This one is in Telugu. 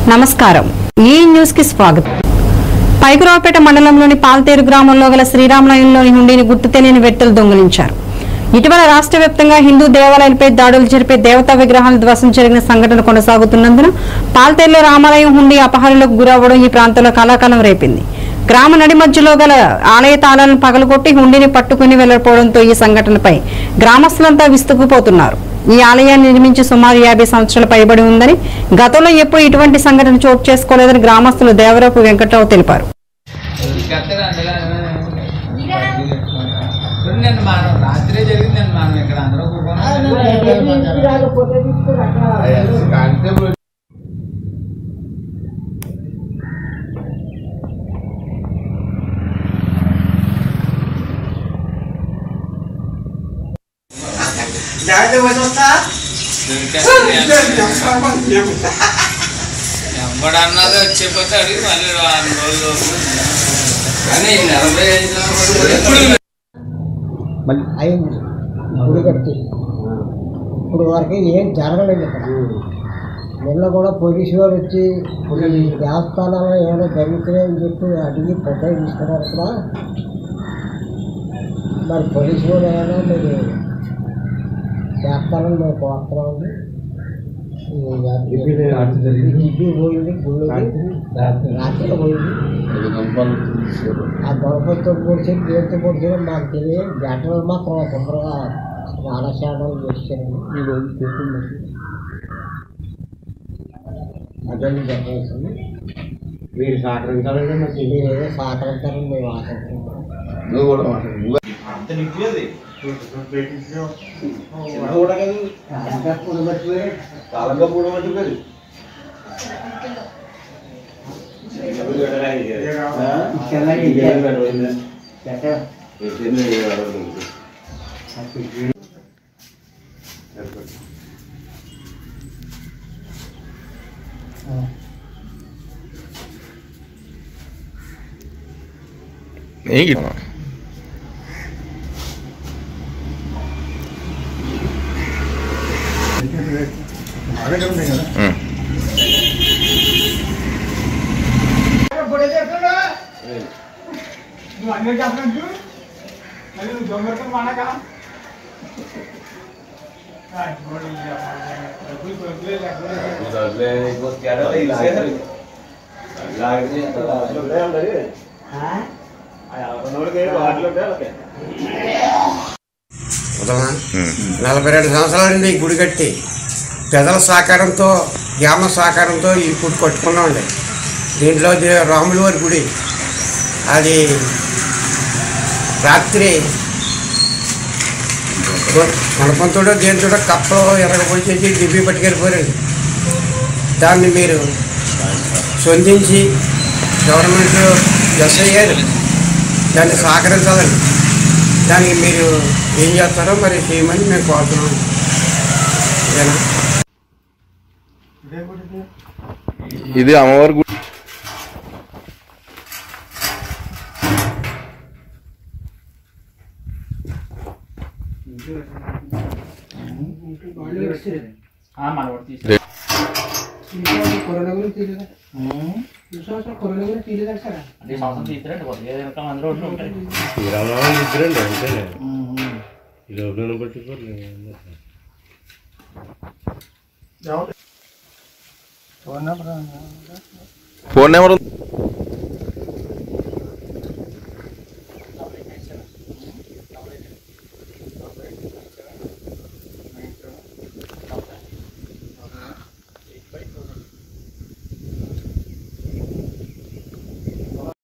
నమస్కారం ఈ న్యూస్ కి స్వాగతం పైకురావుపేట మండలంలోని పాల్తేరు గ్రామంలో గల శ్రీరామలయంలోని హుండీని గుర్తు తెలియని వ్యక్తులు దొంగిలించారు ఇటీవల రాష్ట్ర వ్యాప్తంగా హిందూ దేవాలయాలపై దాడులు జరిపే దేవతా విగ్రహాల ధ్వసం జరిగిన సంఘటన కొనసాగుతున్నందున పాల్తేరులో రామాలయం హుండీ అపహరణలకు గురవ్వడం ఈ ప్రాంతంలో కలాకాలం రేపింది గ్రామ నడి మధ్యలో గల ఆలయ తాళాలను పగలగొట్టి హుండీని పట్టుకుని వెళ్లకపోవడంతో ఈ సంఘటనపై గ్రామస్తులంతా విస్తుకుపోతున్నారు ఈ ఆలయాన్ని నిర్మించి సుమారు యాభై సంవత్సరాలు పైబడి ఉందని గతంలో ఎప్పుడు ఇటువంటి సంఘటన చోటు చేసుకోలేదని గ్రామస్తులు దేవరపు వెంకట్రావు తెలిపారు నేను మానం రాత్రే జరిగింది నేను మానం ఇక్కడ అందరూ ఎవడన్నది వచ్చేపోతే అడిగి మళ్ళీ వారం రోజులు కానీ నలభై ఐదు అయింది గుడి కట్టి ఇప్పుడు వరకు ఏం జరగలేదు ఇక్కడ నిన్న కూడా పోలీసు వారు వచ్చి ఈ దేవస్థానంలో ఏమైనా జరుగుతున్నాయని చెప్పి అడిగి పెద్ద తీసుకున్నారు ఇక్కడ మరి పోలీసు వారు ఏమైనా మీరు చేస్తారని మేము కోరుతున్నామండి దిబ్బి పోయింది గుళ్ళు రాత్రి పోయింది ఆ గణపతితో పొడిచి దేంతో పొడిచి నాకు తెలియదు జటలు మాత్రం తొందరగా స్నానశాలను చేశారండి అదే జటేసింది మీరు సహకరించాలంటే మరి మీరు ఏదో సహకరించాలని మేము ఆశిస్తున్నాం నువ్వు కూడా మాట్లాడు. అంత నిప్పేది కూడా కాదు ఇంకా పూడబట్టి కాలంగా పూడబట్టి వదలనా నలభై రెండు సంవత్సరాలండి ఈ గుడి కట్టి ప్రజల సహకారంతో గ్రామ సహకారంతో ఈ గుడి కట్టుకున్నామండి దీంట్లో దే- రాముల వారి గుడి అది రాత్రి గణపంతుడో దేంతుడో కప్పలో ఎరగపోసేసి దిబ్బి పట్టుకెళ్ళిపోయారండి దాన్ని మీరు స్పందించి గవర్నమెంట్ ఎస్ఐ గారు దాన్ని సహకరించాలండి దానికి మీరు ఏం చేస్తారో మరి చేయమని మేము కోరుతున్నాం ఇదేనా ఇది అమ్మవారి గుడి ఫోన్ నెంబర్ ఉంది.